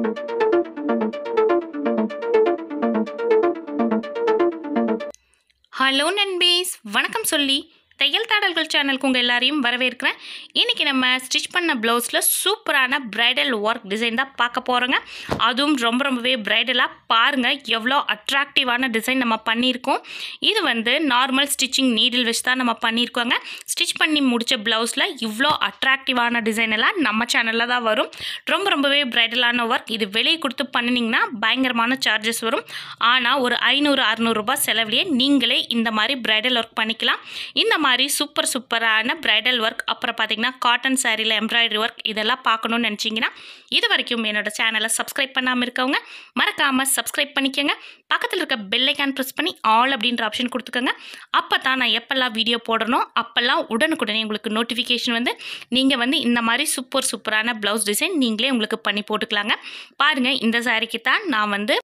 hello நண்பீஸ் வணக்கம் சொல்லி தையல் தாடல்கள் சேனலுக்கு உங்கள் எல்லாரையும் வரவேற்கிறேன் இன்றைக்கி நம்ம ஸ்டிச் பண்ண ப்ளவுஸில் சூப்பரான பிரைடல் ஒர்க் டிசைன் தான் பார்க்க போகிறோங்க அதுவும் ரொம்ப ரொம்பவே பிரைடலாக பாருங்கள் எவ்வளோ அட்ராக்டிவான டிசைன் நம்ம பண்ணியிருக்கோம் இது வந்து நார்மல் ஸ்டிச்சிங் நீடில் வச்சு தான் நம்ம பண்ணியிருக்கோங்க ஸ்டிச் பண்ணி முடித்த ப்ளவுஸில் இவ்வளோ அட்ராக்டிவான டிசைன் எல்லாம் நம்ம சேனலில் தான் வரும் ரொம்ப ரொம்பவே பிரைடலான ஒர்க் இது வெளியே கொடுத்து பண்ணினீங்கன்னா பயங்கரமான சார்ஜஸ் வரும் ஆனால் ஒரு ஐநூறு அறநூறுபா செலவுலேயே நீங்களே இந்த மாதிரி பிரைடல் ஒர்க் பண்ணிக்கலாம் இந்த மாதிரி சூப்பர் சூப்பரான பிரைடல் ஒர்க் அப்புறம் பார்த்தீங்கன்னா காட்டன் சாரியில் எம்ப்ராய்டரி ஒர்க் இதெல்லாம் பார்க்கணும்னு நினச்சிங்கன்னா இது வரைக்கும் என்னோட சேனலை சப்ஸ்கிரைப் பண்ணாமல் இருக்கவங்க மறக்காமல் சப்ஸ்கிரைப் பண்ணிக்கோங்க பக்கத்தில் இருக்க பெல் ஐக்கான் ப்ரெஸ் பண்ணி ஆல் அப்படின்ற ஆப்ஷன் கொடுத்துக்கோங்க அப்போ தான் நான் எப்போல்லாம் வீடியோ போடணும் அப்போல்லாம் உடனுக்குடனே உங்களுக்கு நோட்டிஃபிகேஷன் வந்து நீங்கள் வந்து இந்த மாதிரி சூப்பர் சூப்பரான ப்ளவுஸ் டிசைன் நீங்களே உங்களுக்கு பண்ணி போட்டுக்கலாங்க பாருங்கள் இந்த சாரிக்கு தான் நான் வந்து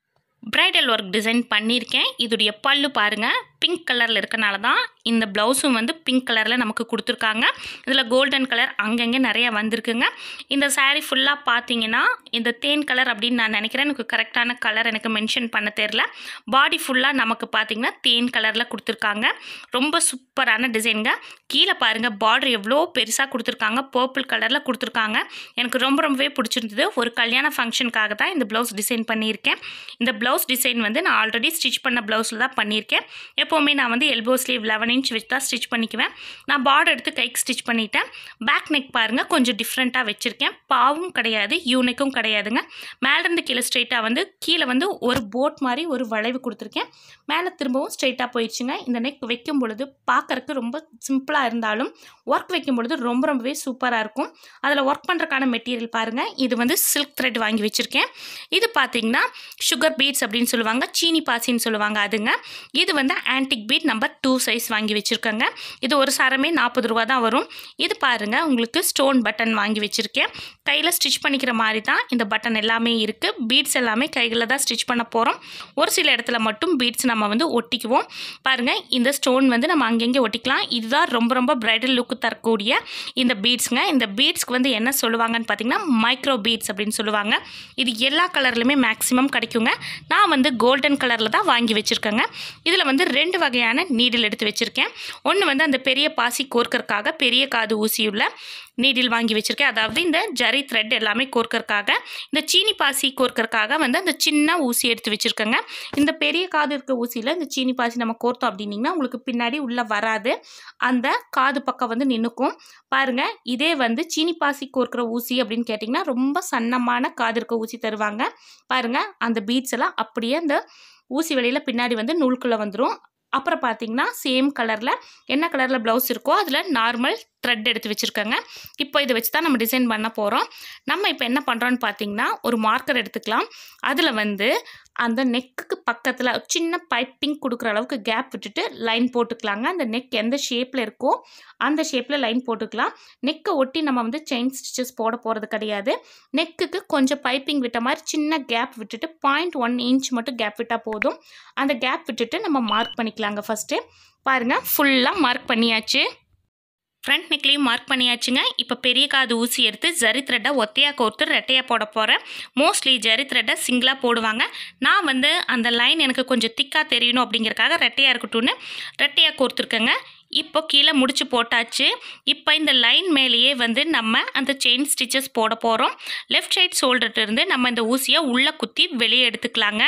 பிரைடல் ஒர்க் டிசைன் பண்ணியிருக்கேன் இதோடைய பல்லு பாருங்கள் பிங்க் கலரில் இருக்கனால தான் இந்த ப்ளவுஸும் வந்து பிங்க் கலரில் நமக்கு கொடுத்துருக்காங்க இதில் கோல்டன் கலர் அங்கங்கே நிறைய வந்திருக்குங்க இந்த saree ஃபுல்லாக பார்த்தீங்கன்னா இந்த தேன் கலர் அப்படின்னு நான் நினைக்கிறேன் எனக்கு கரெக்டான கலர் எனக்கு மென்ஷன் பண்ண தெரில பாடி ஃபுல்லாக நமக்கு பார்த்தீங்கன்னா தேன் கலரில் கொடுத்துருக்காங்க ரொம்ப சூப்பரான டிசைனுங்க கீழே பாருங்கள் பார்டர் எவ்வளோ பெருசாக கொடுத்துருக்காங்க பர்பிள் கலரில் கொடுத்துருக்காங்க எனக்கு ரொம்ப ரொம்பவே பிடிச்சிருந்தது ஒரு கல்யாண ஃபங்க்ஷனுக்காக தான் இந்த ப்ளவுஸ் டிசைன் பண்ணியிருக்கேன் இந்த ப்ளவுஸ் டிசைன் வந்து நான் ஆல்ரெடி ஸ்டிச் பண்ண ப்ளவுஸில் தான் பண்ணியிருக்கேன் எப்போவுமே நான் வந்து எல்போ ஸ்லீவ் லெவன் இன்ச் வச்சு தான் ஸ்டிச் பண்ணிக்குவேன் நான் பார்டர் எடுத்து கைக்கு ஸ்டிச் பண்ணிட்டேன் பேக் நெக் பாருங்கள் கொஞ்சம் டிஃப்ரெண்ட்டாக வச்சுருக்கேன் பாவும் கிடையாது யூனிக்கும் கிடையாதுங்க மேலேருந்து கீழே ஸ்ட்ரைட்டாக வந்து கீழே வந்து ஒரு போட் மாதிரி ஒரு வளைவு கொடுத்துருக்கேன் மேலே திரும்பவும் ஸ்ட்ரைட்டாக போயிடுச்சுங்க இந்த நெக் வைக்கும் பொழுது பார்க்கறக்கு ரொம்ப சிம்பிளாக இருந்தாலும் ஒர்க் வைக்கும் பொழுது ரொம்ப ரொம்பவே சூப்பராக இருக்கும் அதில் ஒர்க் பண்ணுறக்கான மெட்டீரியல் பாருங்கள் இது வந்து சில்க் த்ரெட் வாங்கி வச்சுருக்கேன் இது பார்த்தீங்கன்னா சுகர் பீட்ஸ் அப்படின்னு சொல்லுவாங்க சீனி பாசின்னு சொல்லுவாங்க அதுங்க இது வந்து antique bead number two size வாங்கி வச்சுருக்கேங்க இது ஒரு சரமே நாற்பது ரூபா தான் வரும் இது பாருங்கள் உங்களுக்கு ஸ்டோன் பட்டன் வாங்கி வச்சுருக்கேன் கையில் ஸ்டிச் பண்ணிக்கிற மாதிரி தான் இந்த பட்டன் எல்லாமே இருக்குது பீட்ஸ் எல்லாமே கைகளில் தான் ஸ்டிச் பண்ண போகிறோம் ஒரு சில இடத்துல மட்டும் பீட்ஸ் நம்ம வந்து ஒட்டிக்குவோம் பாருங்கள் இந்த ஸ்டோன் வந்து நம்ம அங்கங்கே ஒட்டிக்கலாம் இதுதான் ரொம்ப ரொம்ப பிரைடல் லுக்கு தரக்கூடிய இந்த பீட்ஸுங்க இந்த பீட்ஸ்க்கு வந்து என்ன சொல்லுவாங்கன்னு பார்த்தீங்கன்னா மைக்ரோ பீட்ஸ் அப்படின்னு சொல்லுவாங்க இது எல்லா கலர்லையுமே மேக்ஸிமம் கிடைக்குங்க நான் வந்து கோல்டன் கலரில் தான் வாங்கி வச்சுருக்கேங்க இதில் வந்து ரெண்டு வகையான நீடில் எடுத்து வச்சுருக்கேன் ஒன்று வந்து அந்த பெரிய பாசி கோர்க்கறக்காக பெரிய காது ஊசியுள்ள நீடில் வாங்கி வச்சுருக்கேன் அதாவது இந்த ஜரி த்ரெட் எல்லாமே கோர்க்கறக்காக இந்த சீனி பாசி கோர்க்கறக்காக வந்து அந்த சின்ன ஊசி எடுத்து வச்சுருக்கேங்க இந்த பெரிய காது இருக்க ஊசியில் இந்த சீனி பாசி நம்ம கோர்த்தோம் அப்படின்னிங்கன்னா உங்களுக்கு பின்னாடி உள்ளே வராது அந்த காது பக்கம் வந்து நின்றுக்கும் பாருங்கள் இதே வந்து சீனி பாசி கோர்க்கிற ஊசி அப்படின்னு கேட்டிங்கன்னா ரொம்ப சன்னமான காது இருக்க ஊசி தருவாங்க பாருங்கள் அந்த பீட்ஸ் எல்லாம் அப்படியே அந்த ஊசி வெளியில் பின்னாடி வந்து நூல்குள்ளே வந்துடும் அப்புறம் பார்த்தீங்கன்னா சேம் கலரில் என்ன கலரில் ப்ளவுஸ் இருக்கோ அதில் நார்மல் த்ரெட் எடுத்து வச்சுருக்கேங்க இப்போ இதை வச்சு தான் நம்ம டிசைன் பண்ண போகிறோம் நம்ம இப்போ என்ன பண்ணுறோன்னு பார்த்தீங்கன்னா ஒரு மார்க்கர் எடுத்துக்கலாம் அதில் வந்து அந்த நெக்குக்கு பக்கத்தில் சின்ன பைப்பிங் கொடுக்குற அளவுக்கு கேப் விட்டுட்டு லைன் போட்டுக்கலாங்க அந்த நெக் எந்த ஷேப்பில் இருக்கோ அந்த ஷேப்பில் லைன் போட்டுக்கலாம் நெக்கை ஒட்டி நம்ம வந்து செயின் ஸ்டிச்சஸ் போட போகிறது கிடையாது நெக்குக்கு கொஞ்சம் பைப்பிங் விட்ட மாதிரி சின்ன கேப் விட்டுட்டு பாயிண்ட் ஒன் இன்ச் மட்டும் கேப் விட்டால் போதும் அந்த கேப் விட்டுட்டு நம்ம மார்க் பண்ணிக்கலாங்க ஃபஸ்ட்டு பாருங்கள் ஃபுல்லாக மார்க் பண்ணியாச்சு ஃப்ரண்ட் நெக்லேயும் மார்க் பண்ணியாச்சுங்க இப்போ பெரிய காது ஊசி எடுத்து ஜரி த்ரெட்டை ஒத்தையாக கோர்த்து ரெட்டையாக போட போகிறேன் மோஸ்ட்லி ஜரி த்ரெட்டை சிங்கிளாக போடுவாங்க நான் வந்து அந்த லைன் எனக்கு கொஞ்சம் திக்காக தெரியணும் அப்படிங்கிறக்காக ரெட்டையாக இருக்கட்டும்னு ரெட்டையாக கோர்த்துருக்கேங்க இப்போ கீழே முடிச்சு போட்டாச்சு இப்போ இந்த லைன் மேலேயே வந்து நம்ம அந்த செயின் ஸ்டிச்சஸ் போட போகிறோம் லெஃப்ட் சைட் ஷோல்டர்லேருந்து நம்ம இந்த ஊசியை உள்ளே குத்தி வெளியே எடுத்துக்கலாங்க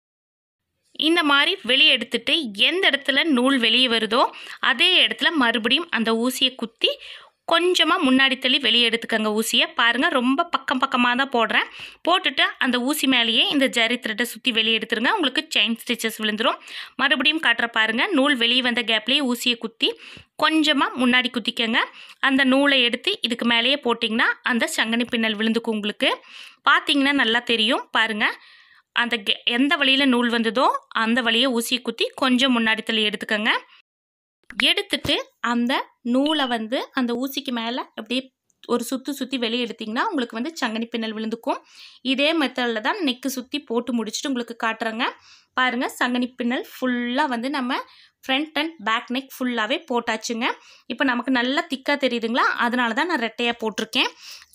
இந்த மாதிரி வெளியே எடுத்துட்டு எந்த இடத்துல நூல் வெளியே வருதோ அதே இடத்துல மறுபடியும் அந்த ஊசியை குத்தி கொஞ்சமாக முன்னாடி தள்ளி வெளியே எடுத்துக்கங்க ஊசியை பாருங்கள் ரொம்ப பக்கம் பக்கமாக தான் போடுறேன் போட்டுட்டு அந்த ஊசி மேலேயே இந்த ஜரி த்ரெட்டை சுற்றி வெளியே எடுத்துருங்க உங்களுக்கு செயின் ஸ்டிச்சஸ் விழுந்துடும் மறுபடியும் காட்டுற பாருங்கள் நூல் வெளியே வந்த கேப்லேயே ஊசியை குத்தி கொஞ்சமாக முன்னாடி குத்திக்கங்க அந்த நூலை எடுத்து இதுக்கு மேலேயே போட்டிங்கன்னா அந்த சங்கனி பின்னல் விழுந்துக்கும் உங்களுக்கு பார்த்தீங்கன்னா நல்லா தெரியும் பாருங்கள் அந்த கெ எந்த வழியில் நூல் வந்ததோ அந்த வழியை ஊசியை குத்தி கொஞ்சம் முன்னாடி தள்ளி எடுத்துக்கோங்க எடுத்துட்டு அந்த நூலை வந்து அந்த ஊசிக்கு மேலே அப்படியே ஒரு சுற்றி சுற்றி வெளியே எடுத்திங்கன்னா உங்களுக்கு வந்து சங்கனி பின்னல் விழுந்துக்கும் இதே மெத்தடில் தான் நெக்கு சுற்றி போட்டு முடிச்சுட்டு உங்களுக்கு காட்டுறேங்க பாருங்கள் சங்கனி பின்னல் ஃபுல்லாக வந்து நம்ம ஃப்ரண்ட் அண்ட் பேக் நெக் ஃபுல்லாகவே போட்டாச்சுங்க இப்போ நமக்கு நல்லா திக்காக தெரியுதுங்களா அதனால தான் நான் ரெட்டையாக போட்டிருக்கேன்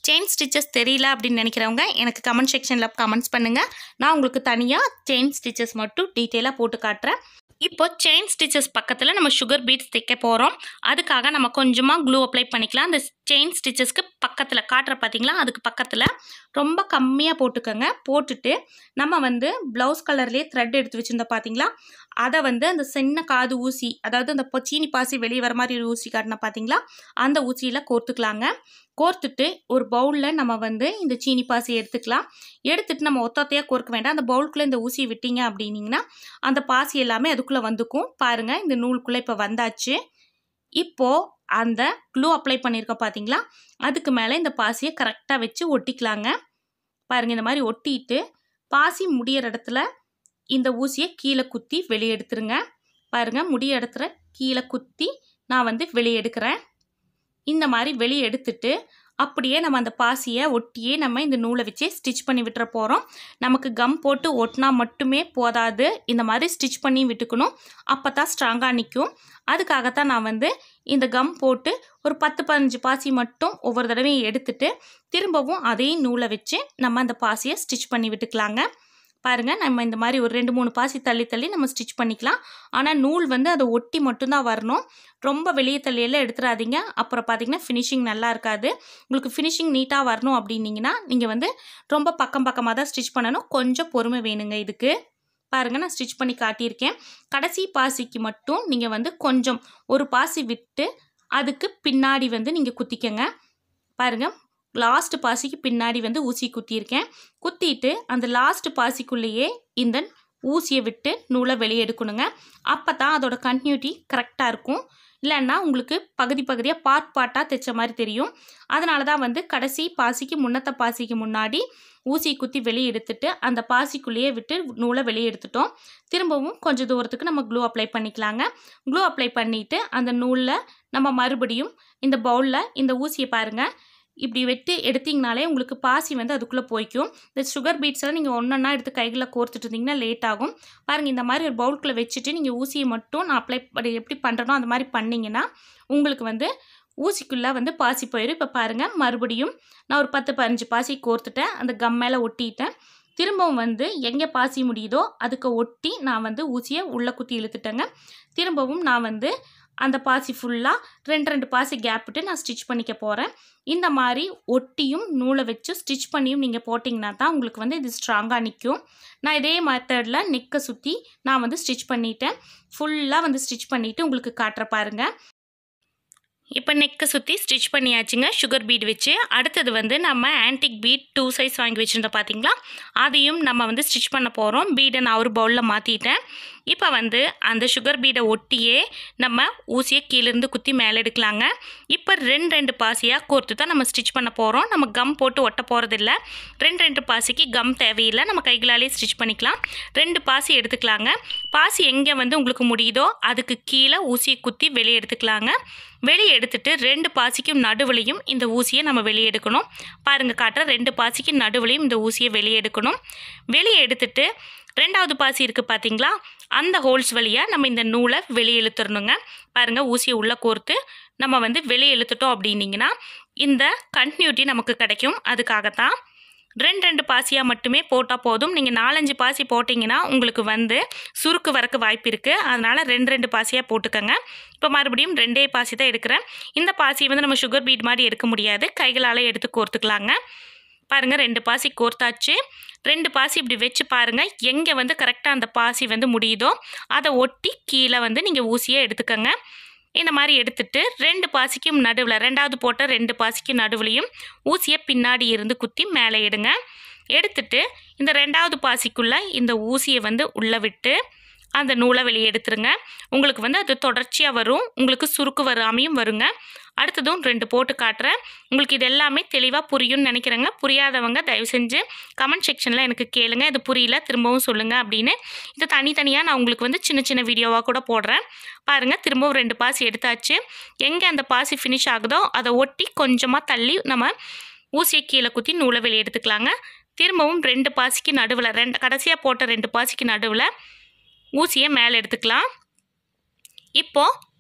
செயின் ஸ்டிச்சஸ் தெரியல அப்படின்னு நினைக்கிறவங்க எனக்கு கமெண்ட் செக்ஷனில் கமெண்ட்ஸ் பண்ணுங்கள் நான் உங்களுக்கு தனியாக செயின் ஸ்டிச்சஸ் மட்டும் டீட்டெயிலாக போட்டு காட்டுறேன் இப்போ செயின் ஸ்டிச்சஸ் பக்கத்தில் நம்ம சுகர் பீட்ஸ் தைக்க போகிறோம் அதுக்காக நம்ம கொஞ்சமாக க்ளூ அப்ளை பண்ணிக்கலாம் அந்த செயின் ஸ்டிச்சஸ்க்கு பக்கத்தில் காட்டுற பார்த்தீங்களா அதுக்கு பக்கத்தில் ரொம்ப கம்மியாக போட்டுக்கோங்க போட்டுட்டு நம்ம வந்து ப்ளவுஸ் கலர்லேயே த்ரெட் எடுத்து வச்சுருந்தோம் பார்த்தீங்களா அதை வந்து அந்த சின்ன காது ஊசி அதாவது அந்த பொ- சீனி பாசி வெளியே வர மாதிரி ஒரு ஊசி காட்டின பார்த்தீங்களா அந்த ஊசியில் கோர்த்துக்கலாங்க கோர்த்துட்டு ஒரு பவுலில் நம்ம வந்து இந்த சீனி பாசி எடுத்துக்கலாம் எடுத்துட்டு நம்ம ஒத்தொத்தையாக கோர்க்க வேண்டாம் அந்த பவுலுக்குள்ளே இந்த ஊசி விட்டீங்க அப்படின்னீங்கன்னா அந்த பாசி எல்லாமே அதுக்குள்ளே வந்துக்கும் பாருங்கள் இந்த நூலுக்குள்ளே இப்போ வந்தாச்சு இப்போது அந்த க்ளூ அப்ளை பண்ணியிருக்கோம் பார்த்தீங்களா அதுக்கு மேலே இந்த பாசியை கரெக்டாக வச்சு ஒட்டிக்கலாங்க பாருங்கள் இந்த மாதிரி ஒட்டிட்டு பாசி முடியிற இடத்துல இந்த ஊசியை கீழே குத்தி வெளியே எடுத்துருங்க பாருங்கள் முடிய இடத்துல கீழே குத்தி நான் வந்து வெளியே எடுக்கிறேன் இந்த மாதிரி வெளியே எடுத்துட்டு அப்படியே நம்ம அந்த பாசியை ஒட்டியே நம்ம இந்த நூலை வச்சு ஸ்டிச் பண்ணி விட்டுற போகிறோம் நமக்கு கம் போட்டு ஒட்டினா மட்டுமே போதாது இந்த மாதிரி ஸ்டிச் பண்ணி விட்டுக்கணும் அப்போ தான் ஸ்ட்ராங்காக நிற்கும் அதுக்காகத்தான் நான் வந்து இந்த கம் போட்டு ஒரு பத்து பதினஞ்சு பாசி மட்டும் ஒவ்வொரு தடவையும் எடுத்துட்டு திரும்பவும் அதே நூலை வச்சு நம்ம அந்த பாசியை ஸ்டிச் பண்ணி விட்டுக்கலாங்க பாருங்கள் நம்ம இந்த மாதிரி ஒரு ரெண்டு மூணு பாசி தள்ளி தள்ளி நம்ம ஸ்டிச் பண்ணிக்கலாம் ஆனால் நூல் வந்து அதை ஒட்டி மட்டும்தான் வரணும் ரொம்ப வெளியே தள்ளியெல்லாம் எடுத்துடாதீங்க அப்புறம் பார்த்தீங்கன்னா ஃபினிஷிங் நல்லா இருக்காது உங்களுக்கு ஃபினிஷிங் நீட்டாக வரணும் அப்படின்னீங்கன்னா நீங்கள் வந்து ரொம்ப பக்கம் பக்கமாக தான் ஸ்டிச் பண்ணணும் கொஞ்சம் பொறுமை வேணுங்க இதுக்கு பாருங்கள் நான் ஸ்டிச் பண்ணி காட்டியிருக்கேன் கடைசி பாசிக்கு மட்டும் நீங்கள் வந்து கொஞ்சம் ஒரு பாசி விட்டு அதுக்கு பின்னாடி வந்து நீங்கள் குத்திக்கங்க பாருங்கள் லாஸ்ட் பாசிக்கு பின்னாடி வந்து ஊசி குத்தியிருக்கேன் குத்திட்டு அந்த லாஸ்ட் பாசிக்குள்ளேயே இந்த ஊசியை விட்டு நூலை வெளியே எடுக்கணுங்க அப்போ தான் அதோட கண்டினியூட்டி கரெக்டாக இருக்கும் இல்லைன்னா உங்களுக்கு பகுதி பகுதியாக பார்ட் பார்ட்டாக தைச்ச மாதிரி தெரியும் அதனால தான் வந்து கடைசி பாசிக்கு முன்னத்த பாசிக்கு முன்னாடி ஊசி குத்தி வெளியே எடுத்துட்டு அந்த பாசிக்குள்ளேயே விட்டு நூலை வெளியே எடுத்துட்டோம் திரும்பவும் கொஞ்சம் தூரத்துக்கு நம்ம க்ளூ அப்ளை பண்ணிக்கலாங்க க்ளூ அப்ளை பண்ணிவிட்டு அந்த நூலில் நம்ம மறுபடியும் இந்த பவுலில் இந்த ஊசியை பாருங்கள் இப்படி வெட்டி எடுத்தீங்கனாலே உங்களுக்கு பாசி வந்து அதுக்குள்ளே போய்க்கும் இந்த சுகர் பீட்ஸ்லாம் நீங்கள் ஒன்றொன்னா எடுத்து கைகளில் கோர்த்துட்டு இருந்தீங்கன்னா லேட் ஆகும் பாருங்கள் இந்த மாதிரி ஒரு பவுலுக்குள்ளே வச்சுட்டு நீங்கள் ஊசியை மட்டும் நான் அப்ளை பண்ணி எப்படி பண்ணுறனோ அந்த மாதிரி பண்ணிங்கன்னா உங்களுக்கு வந்து ஊசிக்குள்ளே வந்து பாசி போயிடும் இப்போ பாருங்கள் மறுபடியும் நான் ஒரு பத்து பதினஞ்சு பாசி கோர்த்துட்டேன் அந்த கம் மேலே ஒட்டிட்டேன் திரும்பவும் வந்து எங்கே பாசி முடியுதோ அதுக்கு ஒட்டி நான் வந்து ஊசியை உள்ளே குத்தி இழுத்துட்டேங்க திரும்பவும் நான் வந்து அந்த பாசி ஃபுல்லாக ரெண்டு ரெண்டு பாசி கேப் விட்டு நான் ஸ்டிச் பண்ணிக்க போகிறேன் இந்த மாதிரி ஒட்டியும் நூலை வச்சு ஸ்டிச் பண்ணியும் நீங்கள் போட்டிங்கன்னா தான் உங்களுக்கு வந்து இது ஸ்ட்ராங்காக நிற்கும் நான் இதே மெத்தடில் நெக்கை சுற்றி நான் வந்து ஸ்டிச் பண்ணிட்டேன் ஃபுல்லாக வந்து ஸ்டிச் பண்ணிவிட்டு உங்களுக்கு காட்டுற பாருங்கள் இப்போ நெக்கை சுற்றி ஸ்டிச் பண்ணியாச்சுங்க சுகர் பீட் வச்சு அடுத்தது வந்து நம்ம ஆன்டிக் பீட் டூ சைஸ் வாங்கி வச்சுருந்தோம் பார்த்தீங்களா அதையும் நம்ம வந்து ஸ்டிச் பண்ண போகிறோம் பீடை நான் ஒரு பவுலில் மாற்றிட்டேன் இப்போ வந்து அந்த சுகர் பீடை ஒட்டியே நம்ம ஊசியை கீழேருந்து குத்தி மேலே எடுக்கலாங்க இப்போ ரெண்டு ரெண்டு பாசியாக கோர்த்து தான் நம்ம ஸ்டிச் பண்ண போகிறோம் நம்ம கம் போட்டு ஒட்ட போகிறதில்ல ரெண்டு ரெண்டு பாசிக்கு கம் தேவையில்லை நம்ம கைகளாலே ஸ்டிச் பண்ணிக்கலாம் ரெண்டு பாசி எடுத்துக்கலாங்க பாசி எங்கே வந்து உங்களுக்கு முடியுதோ அதுக்கு கீழே ஊசியை குத்தி வெளியே எடுத்துக்கலாங்க வெளியே எடுத்துட்டு ரெண்டு பாசிக்கும் நடுவுலையும் இந்த ஊசியை நம்ம வெளியே எடுக்கணும் பாருங்கள் காட்டுற ரெண்டு பாசிக்கு நடுவுலையும் இந்த ஊசியை வெளியே எடுக்கணும் வெளியே எடுத்துட்டு ரெண்டாவது பாசி இருக்குது பார்த்தீங்களா அந்த ஹோல்ஸ் வழியாக நம்ம இந்த நூலை வெளியே இழுத்துடணுங்க பாருங்கள் ஊசியை உள்ளே கோர்த்து நம்ம வந்து வெளியே இழுத்துட்டோம் அப்படின்னீங்கன்னா இந்த கண்டினியூட்டி நமக்கு கிடைக்கும் அதுக்காகத்தான் ரெண்டு ரெண்டு பாசியாக மட்டுமே போட்டால் போதும் நீங்கள் நாலஞ்சு பாசி போட்டிங்கன்னா உங்களுக்கு வந்து சுருக்கு வரக்கு வாய்ப்பு இருக்குது அதனால் ரெண்டு ரெண்டு பாசியாக போட்டுக்கோங்க இப்போ மறுபடியும் ரெண்டே பாசி தான் எடுக்கிறேன் இந்த பாசியை வந்து நம்ம சுகர் பீட் மாதிரி எடுக்க முடியாது கைகளால் எடுத்து கோர்த்துக்கலாங்க பாருங்கள் ரெண்டு பாசி கோர்த்தாச்சு ரெண்டு பாசி இப்படி வச்சு பாருங்கள் எங்கே வந்து கரெக்டாக அந்த பாசி வந்து முடியுதோ அதை ஒட்டி கீழே வந்து நீங்கள் ஊசியை எடுத்துக்கோங்க இந்த மாதிரி எடுத்துட்டு ரெண்டு பாசிக்கும் நடுவில் ரெண்டாவது போட்ட ரெண்டு பாசிக்கும் நடுவுலையும் ஊசியை பின்னாடி இருந்து குத்தி மேலே எடுங்க எடுத்துட்டு இந்த ரெண்டாவது பாசிக்குள்ளே இந்த ஊசியை வந்து உள்ளே விட்டு அந்த நூலை வெளியே எடுத்துருங்க உங்களுக்கு வந்து அது தொடர்ச்சியாக வரும் உங்களுக்கு சுருக்கு வராமையும் வருங்க அடுத்ததும் ரெண்டு போட்டு காட்டுறேன் உங்களுக்கு இது எல்லாமே தெளிவாக புரியும்னு நினைக்கிறேங்க புரியாதவங்க தயவு செஞ்சு கமெண்ட் செக்ஷனில் எனக்கு கேளுங்க இது புரியல திரும்பவும் சொல்லுங்கள் அப்படின்னு இது தனித்தனியாக நான் உங்களுக்கு வந்து சின்ன சின்ன வீடியோவாக கூட போடுறேன் பாருங்கள் திரும்பவும் ரெண்டு பாசி எடுத்தாச்சு எங்கே அந்த பாசி ஃபினிஷ் ஆகுதோ அதை ஒட்டி கொஞ்சமாக தள்ளி நம்ம ஊசியை கீழே குத்தி நூலை வெளியே எடுத்துக்கலாங்க திரும்பவும் ரெண்டு பாசிக்கு நடுவில் ரெண்டு கடைசியாக போட்ட ரெண்டு பாசிக்கு நடுவில் ஊசியை மேலே எடுத்துக்கலாம் இப்போது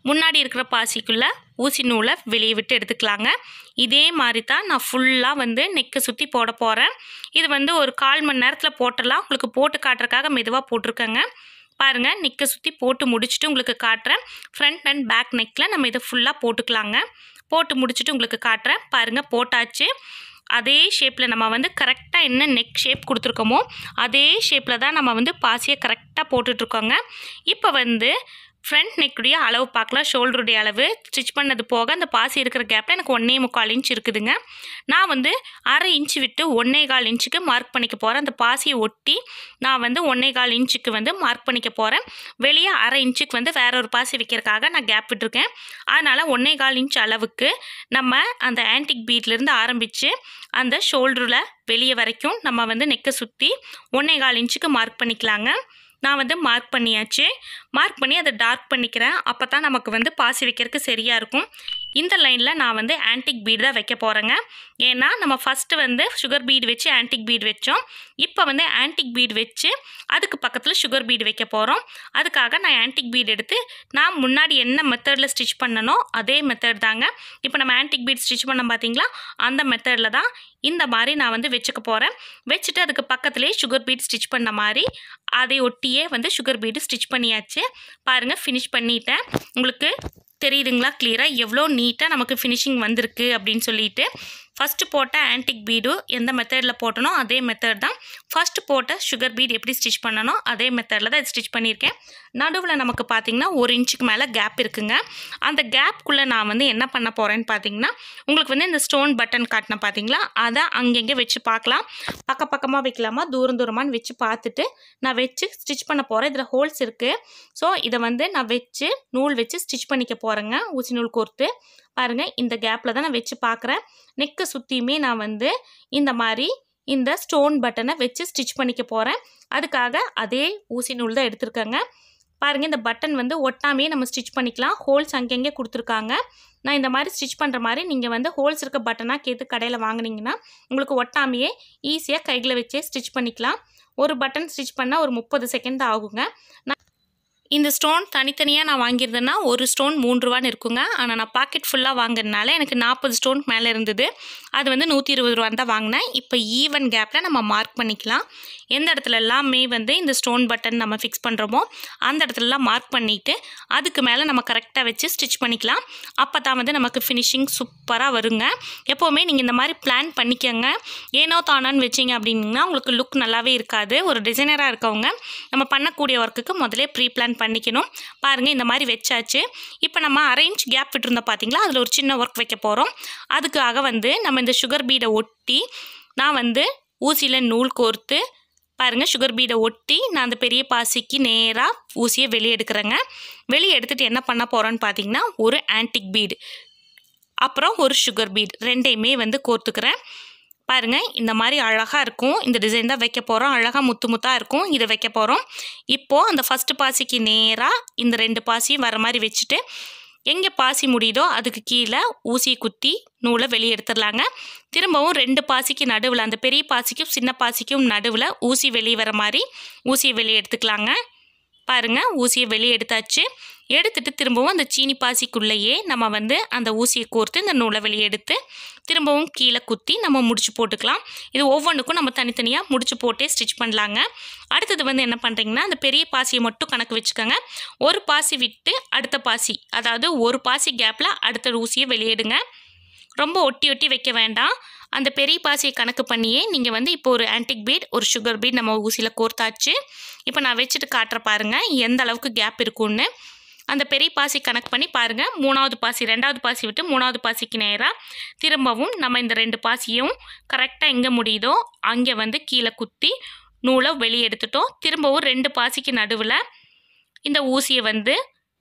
முன்னாடி இருக்கிற பாசிக்குள்ளே ஊசி நூலை வெளியே விட்டு எடுத்துக்கலாங்க இதே மாதிரி தான் நான் ஃபுல்லாக வந்து நெக்கை சுற்றி போட போகிறேன் இது வந்து ஒரு கால் மணி நேரத்தில் போட்டுடலாம் உங்களுக்கு போட்டு காட்டுறதுக்காக மெதுவாக போட்டிருக்கேங்க பாருங்கள் நெக்கை சுற்றி போட்டு முடிச்சுட்டு உங்களுக்கு காட்டுறேன் ஃப்ரண்ட் அண்ட் பேக் நெக்கில் நம்ம இதை ஃபுல்லாக போட்டுக்கலாங்க போட்டு முடிச்சுட்டு உங்களுக்கு காட்டுறேன் பாருங்கள் போட்டாச்சு அதே ஷேப்பில் நம்ம வந்து கரெக்டாக என்ன நெக் ஷேப் கொடுத்துருக்கோமோ அதே ஷேப்பில் தான் நம்ம வந்து பாசியை கரெக்டாக போட்டுட்ருக்கோங்க இப்போ வந்து ஃப்ரண்ட் நெக்குடைய அளவு பார்க்கலாம் ஷோல்டருடைய அளவு ஸ்டிச் பண்ணது போக அந்த பாசி இருக்கிற கேப்பில் எனக்கு ஒன்றே முக்கால் இன்ச் இருக்குதுங்க நான் வந்து அரை இன்ச்சு விட்டு ஒன்றே கால் இன்ச்சுக்கு மார்க் பண்ணிக்க போகிறேன் அந்த பாசியை ஒட்டி நான் வந்து ஒன்றே கால் இன்ச்சுக்கு வந்து மார்க் பண்ணிக்க போகிறேன் வெளியே அரை இன்ச்சுக்கு வந்து வேற ஒரு பாசி வைக்கிறதுக்காக நான் கேப் விட்டுருக்கேன் அதனால் ஒன்றே கால் இன்ச் அளவுக்கு நம்ம அந்த ஆன்டிக் பீட்லேருந்து ஆரம்பித்து அந்த ஷோல்டரில் வெளியே வரைக்கும் நம்ம வந்து நெக்கை சுற்றி ஒன்றே கால் இன்ச்சுக்கு மார்க் பண்ணிக்கலாங்க நான் வந்து மார்க் பண்ணியாச்சு மார்க் பண்ணி அதை டார்க் பண்ணிக்கிறேன் அப்போ தான் நமக்கு வந்து பாசி வைக்கிறதுக்கு சரியாக இருக்கும் இந்த லைனில் நான் வந்து ஆன்டிக் பீடு தான் வைக்க போகிறேங்க ஏன்னா நம்ம ஃபஸ்ட்டு வந்து சுகர் பீடு வச்சு ஆன்டிக் பீடு வச்சோம் இப்போ வந்து ஆன்டிக் பீடு வச்சு அதுக்கு பக்கத்தில் சுகர் பீடு வைக்க போகிறோம் அதுக்காக நான் ஆன்டிக் பீடு எடுத்து நான் முன்னாடி என்ன மெத்தடில் ஸ்டிச் பண்ணனோ அதே மெத்தட் தாங்க இப்போ நம்ம ஆன்டிக் பீட் ஸ்டிச் பண்ண பார்த்தீங்களா அந்த மெத்தடில் தான் இந்த மாதிரி நான் வந்து வச்சுக்க போகிறேன் வச்சுட்டு அதுக்கு பக்கத்துலேயே சுகர் பீட் ஸ்டிச் பண்ண மாதிரி அதை ஒட்டியே வந்து சுகர் பீடு ஸ்டிச் பண்ணியாச்சு பாருங்கள் ஃபினிஷ் பண்ணிட்டேன் உங்களுக்கு தெரியுதுங்களா கிளியராக எவ்வளோ நீட்டாக நமக்கு ஃபினிஷிங் வந்திருக்கு அப்படின்னு சொல்லிட்டு ஃபஸ்ட்டு போட்ட ஆன்டிக் பீடு எந்த மெத்தடில் போட்டனோ அதே மெத்தட் தான் ஃபஸ்ட்டு போட்ட சுகர் பீட் எப்படி ஸ்டிச் பண்ணனோ அதே மெத்தடில் தான் ஸ்டிச் பண்ணியிருக்கேன் நடுவில் நமக்கு பார்த்திங்கன்னா ஒரு இன்ச்சுக்கு மேலே கேப் இருக்குங்க அந்த கேப்குள்ளே நான் வந்து என்ன பண்ண போகிறேன்னு பார்த்தீங்கன்னா உங்களுக்கு வந்து இந்த ஸ்டோன் பட்டன் காட்டினேன் பார்த்தீங்களா அதை அங்கங்கே வச்சு பார்க்கலாம் பக்க பக்கமாக வைக்கலாமா தூரம் தூரமானு வச்சு பார்த்துட்டு நான் வச்சு ஸ்டிச் பண்ண போகிறேன் இதில் ஹோல்ஸ் இருக்குது ஸோ இதை வந்து நான் வச்சு நூல் வச்சு ஸ்டிச் பண்ணிக்க போகிறேங்க ஊசி நூல் கோர்த்து பாருங்கள் இந்த கேப்பில் தான் நான் வச்சு பார்க்குறேன் நெக்கை சுற்றியுமே நான் வந்து இந்த மாதிரி இந்த ஸ்டோன் பட்டனை வச்சு ஸ்டிச் பண்ணிக்க போகிறேன் அதுக்காக அதே ஊசி நூல் தான் எடுத்திருக்கேங்க பாருங்கள் இந்த பட்டன் வந்து ஒட்டாமையே நம்ம ஸ்டிச் பண்ணிக்கலாம் ஹோல்ஸ் அங்கங்கே கொடுத்துருக்காங்க நான் இந்த மாதிரி ஸ்டிச் பண்ணுற மாதிரி நீங்கள் வந்து ஹோல்ஸ் இருக்க பட்டனாக கேட்டு கடையில் வாங்குனீங்கன்னா உங்களுக்கு ஒட்டாமையே ஈஸியாக கைகளை வச்சே ஸ்டிச் பண்ணிக்கலாம் ஒரு பட்டன் ஸ்டிச் பண்ணால் ஒரு முப்பது செகண்ட் ஆகுங்க நான் இந்த ஸ்டோன் தனித்தனியாக நான் வாங்கியிருந்தேன்னா ஒரு ஸ்டோன் மூன்று ரூபான்னு இருக்குங்க ஆனால் நான் பாக்கெட் ஃபுல்லாக வாங்குறதுனால எனக்கு நாற்பது ஸ்டோன் மேலே இருந்தது அது வந்து நூற்றி இருபது ரூபான்னு தான் வாங்கினேன் இப்போ ஈவன் கேப்பில் நம்ம மார்க் பண்ணிக்கலாம் எந்த இடத்துல எல்லாமே வந்து இந்த ஸ்டோன் பட்டன் நம்ம ஃபிக்ஸ் பண்ணுறோமோ அந்த இடத்துலலாம் மார்க் பண்ணிவிட்டு அதுக்கு மேலே நம்ம கரெக்டாக வச்சு ஸ்டிச் பண்ணிக்கலாம் அப்போ தான் வந்து நமக்கு ஃபினிஷிங் சூப்பராக வருங்க எப்போவுமே நீங்கள் இந்த மாதிரி பிளான் பண்ணிக்கோங்க ஏனோ தானான்னு வச்சிங்க அப்படின்னா உங்களுக்கு லுக் நல்லாவே இருக்காது ஒரு டிசைனராக இருக்கவங்க நம்ம பண்ணக்கூடிய ஒர்க்குக்கு முதலே ப்ரீ பிளான் பண்ணிக்கணும் பாருங்கள் இந்த மாதிரி வச்சாச்சு இப்போ நம்ம அரேஞ்ச் கேப் விட்டுருந்தோம் பார்த்தீங்களா அதில் ஒரு சின்ன ஒர்க் வைக்க போகிறோம் அதுக்காக வந்து நம்ம இந்த சுகர் பீடை ஒட்டி நான் வந்து ஊசியில் நூல் கோர்த்து பாருங்கள் சுகர் பீடை ஒட்டி நான் அந்த பெரிய பாசிக்கு நேராக ஊசியை வெளியே எடுக்கிறேங்க வெளியே எடுத்துகிட்டு என்ன பண்ண போகிறோன்னு பார்த்தீங்கன்னா ஒரு ஆன்டிக் பீடு அப்புறம் ஒரு சுகர் பீட் ரெண்டையுமே வந்து கோர்த்துக்கிறேன் பாருங்கள் இந்த மாதிரி அழகாக இருக்கும் இந்த டிசைன் தான் வைக்க போகிறோம் அழகாக முத்து முத்தாக இருக்கும் இதை வைக்க போகிறோம் இப்போது அந்த ஃபஸ்ட்டு பாசிக்கு நேராக இந்த ரெண்டு பாசியும் வர மாதிரி வச்சுட்டு எங்கே பாசி முடியுதோ அதுக்கு கீழே ஊசி குத்தி நூலை வெளியே எடுத்துடலாங்க திரும்பவும் ரெண்டு பாசிக்கு நடுவில் அந்த பெரிய பாசிக்கும் சின்ன பாசிக்கும் நடுவில் ஊசி வெளியே வர மாதிரி ஊசியை வெளியே எடுத்துக்கலாங்க பாருங்கள் ஊசியை வெளியே எடுத்தாச்சு எடுத்துட்டு திரும்பவும் அந்த சீனி பாசிக்குள்ளேயே நம்ம வந்து அந்த ஊசியை கோர்த்து இந்த நூலை வெளியே எடுத்து திரும்பவும் கீழே குத்தி நம்ம முடிச்சு போட்டுக்கலாம் இது ஒவ்வொன்றுக்கும் நம்ம தனித்தனியாக முடிச்சு போட்டே ஸ்டிச் பண்ணலாங்க அடுத்தது வந்து என்ன பண்ணுறீங்கன்னா அந்த பெரிய பாசியை மட்டும் கணக்கு வச்சுக்கோங்க ஒரு பாசி விட்டு அடுத்த பாசி அதாவது ஒரு பாசி கேப்பில் அடுத்த ஊசியை வெளியிடுங்க ரொம்ப ஒட்டி ஒட்டி வைக்க வேண்டாம் அந்த பெரிய பாசியை கணக்கு பண்ணியே நீங்கள் வந்து இப்போ ஒரு ஆன்டிக் பீட் ஒரு சுகர் பீட் நம்ம ஊசியில் கோர்த்தாச்சு இப்போ நான் வச்சுட்டு காட்டுற பாருங்கள் எந்த அளவுக்கு கேப் இருக்குன்னு அந்த பெரிய பாசி கணக்கு பண்ணி பாருங்கள் மூணாவது பாசி ரெண்டாவது பாசி விட்டு மூணாவது பாசிக்கு நேராக திரும்பவும் நம்ம இந்த ரெண்டு பாசியும் கரெக்டாக எங்கே முடியுதோ அங்கே வந்து கீழே குத்தி நூலை வெளியே எடுத்துட்டோம் திரும்பவும் ரெண்டு பாசிக்கு நடுவில் இந்த ஊசியை வந்து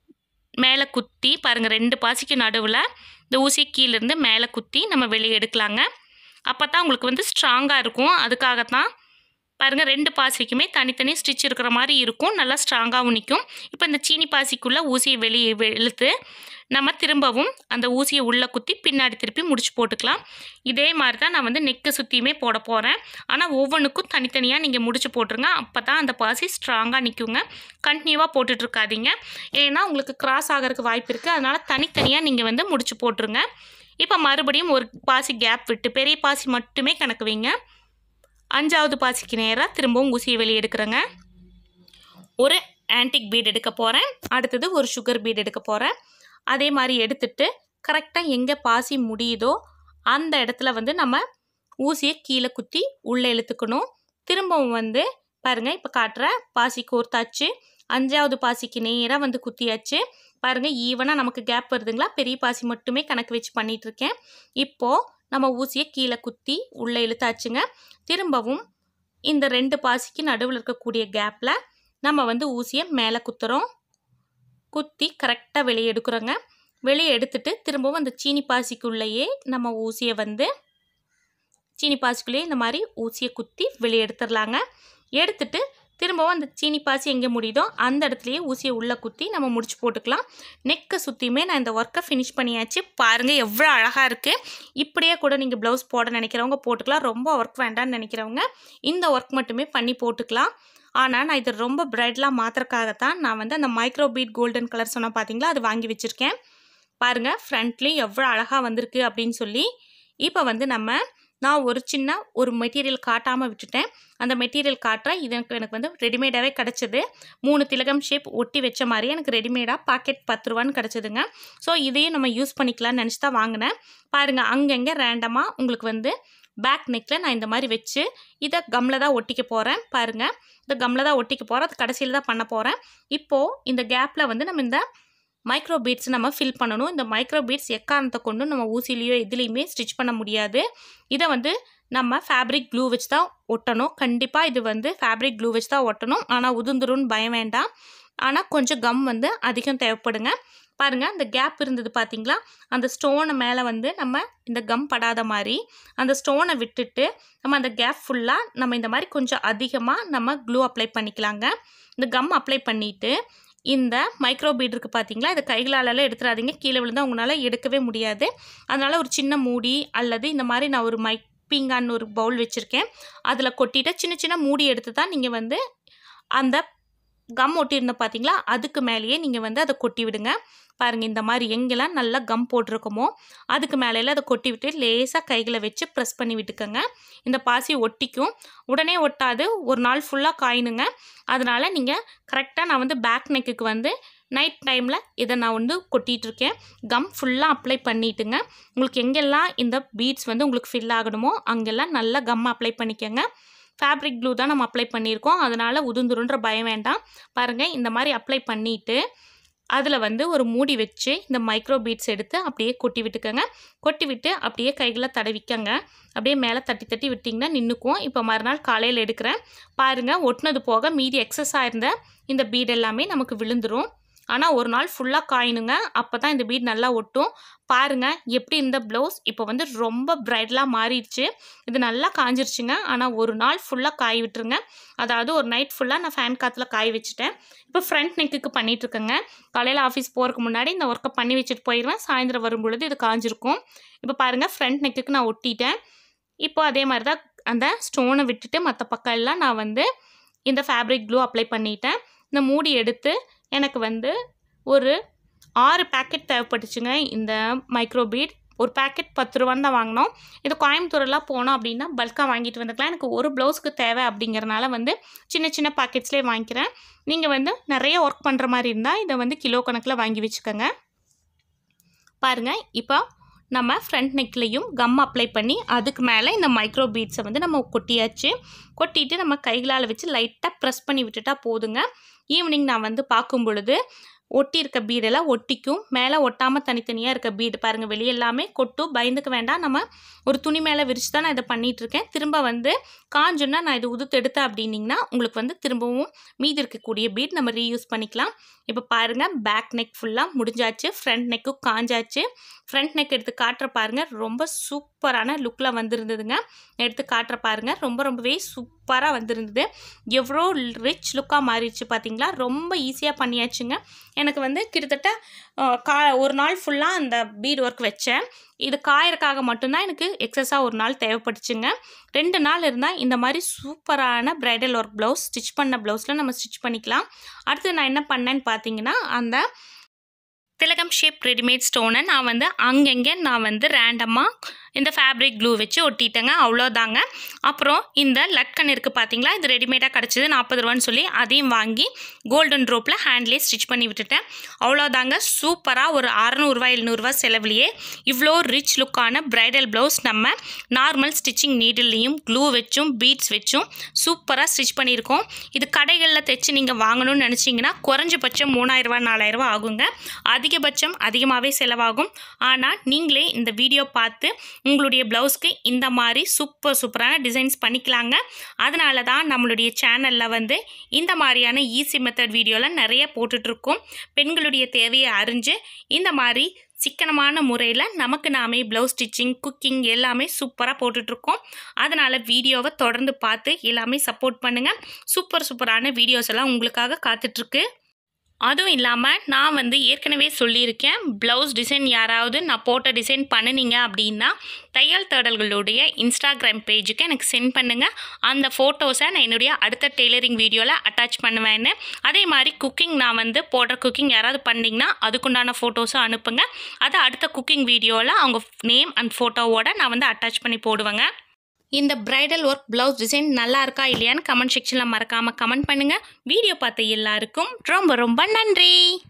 மேலே குத்தி பாருங்கள் ரெண்டு பாசிக்கு நடுவில் இந்த ஊசி கீழேருந்து மேலே குத்தி நம்ம வெளியே எடுக்கலாங்க அப்போ தான் உங்களுக்கு வந்து ஸ்ட்ராங்காக இருக்கும் அதுக்காகத்தான் பாருங்கள் ரெண்டு பாசிக்குமே தனித்தனி ஸ்டிச் இருக்கிற மாதிரி இருக்கும் நல்லா ஸ்ட்ராங்காகவும் நிற்கும் இப்போ இந்த சீனி பாசிக்குள்ளே ஊசியை வெளியே வெ- இழுத்து நம்ம திரும்பவும் அந்த ஊசியை உள்ளே குத்தி பின்னாடி திருப்பி முடிச்சு போட்டுக்கலாம் இதே மாதிரி தான் நான் வந்து நெக்கு சுற்றியுமே போட போகிறேன் ஆனால் ஒவ்வொன்றுக்கும் தனித்தனியாக நீங்கள் முடிச்சு போட்டுருங்க அப்போ தான் அந்த பாசி ஸ்ட்ராங்காக நிற்குங்க கண்டினியூவாக போட்டுட்ருக்காதீங்க ஏன்னா உங்களுக்கு கிராஸ் ஆகிறதுக்கு வாய்ப்பு இருக்குது அதனால் தனித்தனியாக நீங்கள் வந்து முடிச்சு போட்டுருங்க இப்போ மறுபடியும் ஒரு பாசி கேப் விட்டு பெரிய பாசி மட்டுமே கணக்கு வைங்க அஞ்சாவது பாசிக்கு நேராக திரும்பவும் ஊசியை வெளியே எடுக்கிறேங்க ஒரு ஆன்டிக் பீட் எடுக்க போகிறேன் அடுத்தது ஒரு சுகர் பீட் எடுக்க போகிறேன் அதே மாதிரி எடுத்துட்டு கரெக்டாக எங்கே பாசி முடியுதோ அந்த இடத்துல வந்து நம்ம ஊசியை கீழே குத்தி உள்ளே இழுத்துக்கணும் திரும்பவும் வந்து பாருங்கள் இப்போ காட்டுற பாசி கோர்த்தாச்சு அஞ்சாவது பாசிக்கு நேராக வந்து குத்தியாச்சு பாருங்கள் ஈவனாக நமக்கு கேப் வருதுங்களா பெரிய பாசி மட்டுமே கணக்கு வச்சு பண்ணிகிட்ருக்கேன் இப்போது நம்ம ஊசியை கீழே குத்தி உள்ளே இழுத்தாச்சுங்க திரும்பவும் இந்த ரெண்டு பாசிக்கு நடுவில் இருக்கக்கூடிய கேப்பில் நம்ம வந்து ஊசியை மேலே குத்துறோம் குத்தி கரெக்டாக வெளியே எடுக்கிறோங்க வெளியே எடுத்துட்டு திரும்பவும் அந்த சீனி பாசிக்குள்ளேயே நம்ம ஊசியை வந்து சீனி பாசிக்குள்ளேயே இந்த மாதிரி ஊசியை குத்தி வெளியே எடுத்துடலாங்க எடுத்துட்டு திரும்பவும் அந்த சீனி பாசி எங்கே முடியுதோ அந்த இடத்துலையே ஊசியை உள்ளே குத்தி நம்ம முடிச்சு போட்டுக்கலாம் நெக்கை சுற்றியுமே நான் இந்த ஒர்க்கை ஃபினிஷ் பண்ணியாச்சு பாருங்கள் எவ்வளோ அழகாக இருக்குது இப்படியே கூட நீங்கள் ப்ளவுஸ் போட நினைக்கிறவங்க போட்டுக்கலாம் ரொம்ப ஒர்க் வேண்டாம்னு நினைக்கிறவங்க இந்த ஒர்க் மட்டுமே பண்ணி போட்டுக்கலாம் ஆனால் நான் இது ரொம்ப பிரைட்லாம் மாற்றுறக்காகத்தான் நான் வந்து அந்த மைக்ரோ பீட் கோல்டன் கலர் சொன்னால் பார்த்தீங்களா அது வாங்கி வச்சுருக்கேன் பாருங்கள் ஃப்ரண்ட்லேயும் எவ்வளோ அழகாக வந்திருக்கு அப்படின்னு சொல்லி இப்போ வந்து நம்ம நான் ஒரு சின்ன ஒரு மெட்டீரியல் காட்டாமல் விட்டுட்டேன் அந்த மெட்டீரியல் காட்டுறேன் இது எனக்கு எனக்கு வந்து ரெடிமேடாகவே கிடச்சிது மூணு திலகம் ஷேப் ஒட்டி வச்ச மாதிரி எனக்கு ரெடிமேடாக பாக்கெட் பத்து ரூபான்னு கிடச்சிதுங்க ஸோ இதையும் நம்ம யூஸ் பண்ணிக்கலாம்னு நினச்சி தான் வாங்கினேன் பாருங்கள் அங்கங்கே ரேண்டமாக உங்களுக்கு வந்து பேக் நெக்கில் நான் இந்த மாதிரி வச்சு இதை கம்மில் தான் ஒட்டிக்க போகிறேன் பாருங்கள் இந்த கம்மில் தான் ஒட்டிக்க போகிறேன் அது கடைசியில் தான் பண்ண போகிறேன் இப்போது இந்த கேப்பில் வந்து நம்ம இந்த மைக்ரோ பீட்ஸ் நம்ம ஃபில் பண்ணணும் இந்த மைக்ரோ பீட்ஸ் எக்காரணத்தை கொண்டு நம்ம ஊசிலையோ எதுலேயுமே ஸ்டிச் பண்ண முடியாது இதை வந்து நம்ம ஃபேப்ரிக் க்ளூ வச்சு தான் ஒட்டணும் கண்டிப்பாக இது வந்து ஃபேப்ரிக் க்ளூ வச்சு தான் ஒட்டணும் ஆனால் உதுந்துருன்னு பயம் வேண்டாம் ஆனால் கொஞ்சம் கம் வந்து அதிகம் தேவைப்படுங்க பாருங்கள் அந்த கேப் இருந்தது பார்த்தீங்களா அந்த ஸ்டோனை மேலே வந்து நம்ம இந்த கம் படாத மாதிரி அந்த ஸ்டோனை விட்டுட்டு நம்ம அந்த கேப் ஃபுல்லாக நம்ம இந்த மாதிரி கொஞ்சம் அதிகமாக நம்ம க்ளூ அப்ளை பண்ணிக்கலாங்க இந்த கம் அப்ளை பண்ணிவிட்டு இந்த மைக்ரோ பீட் இருக்குது பார்த்தீங்களா இதை கைகளாலலாம் எடுத்துடாதீங்க கீழே விழுந்தால் உங்களால் எடுக்கவே முடியாது அதனால் ஒரு சின்ன மூடி அல்லது இந்த மாதிரி நான் ஒரு மைக் பீங்கான்னு ஒரு பவுல் வச்சுருக்கேன் அதில் கொட்டிட்டு சின்ன சின்ன மூடி எடுத்து தான் நீங்கள் வந்து அந்த கம் ஒட்டியிருந்த பார்த்தீங்களா அதுக்கு மேலேயே நீங்கள் வந்து அதை கொட்டி விடுங்க பாருங்கள் இந்த மாதிரி எங்கெல்லாம் நல்லா கம் போட்டிருக்கோமோ அதுக்கு மேலேல அதை கொட்டி விட்டு லேசாக கைகளை வச்சு ப்ரெஸ் பண்ணி விட்டுக்கோங்க இந்த பாசி ஒட்டிக்கும் உடனே ஒட்டாது ஒரு நாள் ஃபுல்லாக காயினுங்க அதனால் நீங்கள் கரெக்டாக நான் வந்து பேக் நெக்குக்கு வந்து நைட் டைமில் இதை நான் வந்து கொட்டிகிட்ருக்கேன் கம் ஃபுல்லாக அப்ளை பண்ணிட்டுங்க உங்களுக்கு எங்கெல்லாம் இந்த பீட்ஸ் வந்து உங்களுக்கு ஃபில் ஆகணுமோ அங்கெல்லாம் நல்லா கம் அப்ளை பண்ணிக்கோங்க ஃபேப்ரிக் க்ளூ தான் நம்ம அப்ளை பண்ணியிருக்கோம் அதனால் உதுந்துருன்ற பயம் வேண்டாம் பாருங்கள் இந்த மாதிரி அப்ளை பண்ணிவிட்டு அதில் வந்து ஒரு மூடி வச்சு இந்த மைக்ரோ பீட்ஸ் எடுத்து அப்படியே கொட்டி விட்டுக்கோங்க கொட்டி விட்டு அப்படியே கைகளை தடவிக்கங்க அப்படியே மேலே தட்டி தட்டி விட்டிங்கன்னா நின்றுக்கும் இப்போ மறுநாள் காலையில் எடுக்கிறேன் பாருங்கள் ஒட்டினது போக மீதி எக்ஸஸ் ஆயிருந்த இந்த பீட் எல்லாமே நமக்கு விழுந்துரும் ஆனால் ஒரு நாள் ஃபுல்லாக காயணுங்க அப்போ தான் இந்த பீட் நல்லா ஒட்டும் பாருங்கள் எப்படி இந்த ப்ளவுஸ் இப்போ வந்து ரொம்ப பிரைடலாக மாறிடுச்சு இது நல்லா காஞ்சிருச்சுங்க ஆனால் ஒரு நாள் ஃபுல்லாக காய விட்டுருங்க அதாவது ஒரு நைட் ஃபுல்லாக நான் ஃபேன் காற்றுல காய வச்சுட்டேன் இப்போ ஃப்ரண்ட் நெக்குக்கு பண்ணிகிட்ருக்கேங்க காலையில் ஆஃபீஸ் போகிறதுக்கு முன்னாடி இந்த ஒர்க்கை பண்ணி வச்சுட்டு போயிடுவேன் சாயந்தரம் வரும் பொழுது இது காஞ்சிருக்கும் இப்போ பாருங்கள் ஃப்ரண்ட் நெக்குக்கு நான் ஒட்டிட்டேன் இப்போ அதே மாதிரி தான் அந்த ஸ்டோனை விட்டுட்டு மற்ற பக்கம் எல்லாம் நான் வந்து இந்த ஃபேப்ரிக் க்ளூ அப்ளை பண்ணிட்டேன் இந்த மூடி எடுத்து எனக்கு வந்து ஒரு ஆறு பேக்கெட் தேவைப்பட்டுச்சுங்க இந்த மைக்ரோ பீட் ஒரு பேக்கெட் பத்து ரூபான்னு தான் வாங்கினோம் இது கோயம்புத்தூர்லாம் போனோம் அப்படின்னா பல்காக வாங்கிட்டு வந்துக்கலாம் எனக்கு ஒரு ப்ளவுஸ்க்கு தேவை அப்படிங்கிறனால வந்து சின்ன சின்ன பேக்கெட்ஸ்லேயே வாங்கிக்கிறேன் நீங்கள் வந்து நிறைய ஒர்க் பண்ணுற மாதிரி இருந்தால் இதை வந்து கிலோ கணக்கில் வாங்கி வச்சுக்கோங்க பாருங்கள் இப்போ நம்ம ஃப்ரண்ட் நெக்லேயும் கம் அப்ளை பண்ணி அதுக்கு மேலே இந்த மைக்ரோ பீட்ஸை வந்து நம்ம கொட்டியாச்சு கொட்டிட்டு நம்ம கைகளால் வச்சு லைட்டாக ப்ரெஸ் பண்ணி விட்டுட்டா போதுங்க ஈவினிங் நான் வந்து பார்க்கும் பொழுது ஒட்டி இருக்க பீடெல்லாம் ஒட்டிக்கும் மேலே ஒட்டாமல் தனித்தனியாக இருக்க பீடு பாருங்கள் வெளியே எல்லாமே கொட்டும் பயந்துக்க வேண்டாம் நம்ம ஒரு துணி மேலே விரிச்சு தான் நான் இதை பண்ணிகிட்ருக்கேன் திரும்ப வந்து காஞ்சோன்னா நான் இது உதுத்து எடுத்தேன் அப்படின்னிங்கன்னா உங்களுக்கு வந்து திரும்பவும் மீதி இருக்கக்கூடிய பீட் நம்ம ரீயூஸ் பண்ணிக்கலாம் இப்போ பாருங்கள் பேக் நெக் ஃபுல்லாக முடிஞ்சாச்சு ஃப்ரண்ட் நெக்கும் காஞ்சாச்சு ஃப்ரண்ட் நெக் எடுத்து காட்டுற பாருங்க ரொம்ப சூப்பரான லுக்கில் வந்திருந்ததுங்க எடுத்து காட்டுற பாருங்க ரொம்ப ரொம்பவே சூப்பராக வந்திருந்தது எவ்வளோ ரிச் லுக்காக மாறிடுச்சு பார்த்தீங்களா ரொம்ப ஈஸியாக பண்ணியாச்சுங்க எனக்கு வந்து கிட்டத்தட்ட அஹ், கா ஒரு நாள் ஃபுல்லாக அந்த பீட் ஒர்க் வச்சேன் இது காயறக்காக மட்டும்தான் எனக்கு எக்ஸஸாக ஒரு நாள் தேவைப்பட்டுச்சுங்க ரெண்டு நாள் இருந்தால் இந்த மாதிரி சூப்பரான ப்ரைடல் ஒர்க் ப்ளவுஸ் ஸ்டிச் பண்ண ப்ளவுஸில் நம்ம ஸ்டிச் பண்ணிக்கலாம் அடுத்து நான் என்ன பண்ணேன்னு பார்த்தீங்கன்னா அந்த திலகம் ஷேப் ரெடிமேட் ஸ்டோனை நான் வந்து அங்கங்கே நான் வந்து ரேண்டமாக இந்த ஃபேப்ரிக் க்ளூ வச்சு ஒட்டிட்டேங்க அவ்வளோதாங்க அப்புறம் இந்த லட்கன் இருக்குது பார்த்தீங்களா இது ரெடிமேடாக கிடச்சிது நாற்பது ரூபான்னு சொல்லி அதையும் வாங்கி கோல்டன் ரோப்பில் ஹேண்ட்லேயே ஸ்டிச் பண்ணி விட்டுட்டேன் அவ்வளோதாங்க சூப்பராக ஒரு அறநூறுவா எழுநூறுவா செலவுலையே இவ்வளோ ரிச் லுக்கான ப்ரைடல் ப்ளவுஸ் நம்ம நார்மல் ஸ்டிச்சிங் நீடில்லையும் க்ளூ வச்சும் பீட்ஸ் வச்சும் சூப்பராக ஸ்டிச் பண்ணியிருக்கோம் இது கடைகளில் தைச்சு நீங்கள் வாங்கணும்னு நினச்சிங்கன்னா குறைஞ்சபட்சம் மூணாயிரரூவா நாலாயிரரூவா ஆகுங்க அதிகபட்சம் அதிகமாகவே செலவாகும் ஆனால் நீங்களே இந்த வீடியோ பார்த்து உங்களுடைய ப்ளவுஸ்க்கு இந்த மாதிரி சூப்பர் சூப்பரான டிசைன்ஸ் பண்ணிக்கலாங்க அதனால தான் நம்மளுடைய சேனலில் வந்து இந்த மாதிரியான ஈஸி மெத்தட் வீடியோலாம் நிறைய போட்டுட்ருக்கோம் பெண்களுடைய தேவையை அறிஞ்சு இந்த மாதிரி சிக்கனமான முறையில் நமக்கு நாமே ப்ளவுஸ் ஸ்டிச்சிங் குக்கிங் எல்லாமே சூப்பராக போட்டுட்ருக்கோம் அதனால் வீடியோவை தொடர்ந்து பார்த்து எல்லாமே சப்போர்ட் பண்ணுங்கள் சூப்பர் சூப்பரான வீடியோஸ் எல்லாம் உங்களுக்காக காத்துட்ருக்கு அதுவும் இல்லாமல் நான் வந்து ஏற்கனவே சொல்லியிருக்கேன் ப்ளவுஸ் டிசைன் யாராவது நான் போட்ட டிசைன் பண்ணினீங்க அப்படின்னா தையல் தேடல்களுடைய இன்ஸ்டாகிராம் பேஜுக்கு எனக்கு சென்ட் பண்ணுங்கள் அந்த ஃபோட்டோஸை நான் என்னுடைய அடுத்த டெய்லரிங் வீடியோவில் அட்டாச் பண்ணுவேன்னு அதே மாதிரி குக்கிங் நான் வந்து போடுற குக்கிங் யாராவது பண்ணிங்கன்னா அதுக்குண்டான ஃபோட்டோஸும் அனுப்புங்க அதை அடுத்த குக்கிங் வீடியோவில் அவங்க நேம் அண்ட் ஃபோட்டோவோட நான் வந்து அட்டாச் பண்ணி போடுவேங்க இந்த பிரைடல் ஒர்க் ப்ளவுஸ் டிசைன் நல்லா இருக்கா இல்லையான்னு கமெண்ட் செக்ஷனில் மறக்காமல் கமெண்ட் பண்ணுங்கள் வீடியோ பார்த்த எல்லாருக்கும் ரொம்ப ரொம்ப நன்றி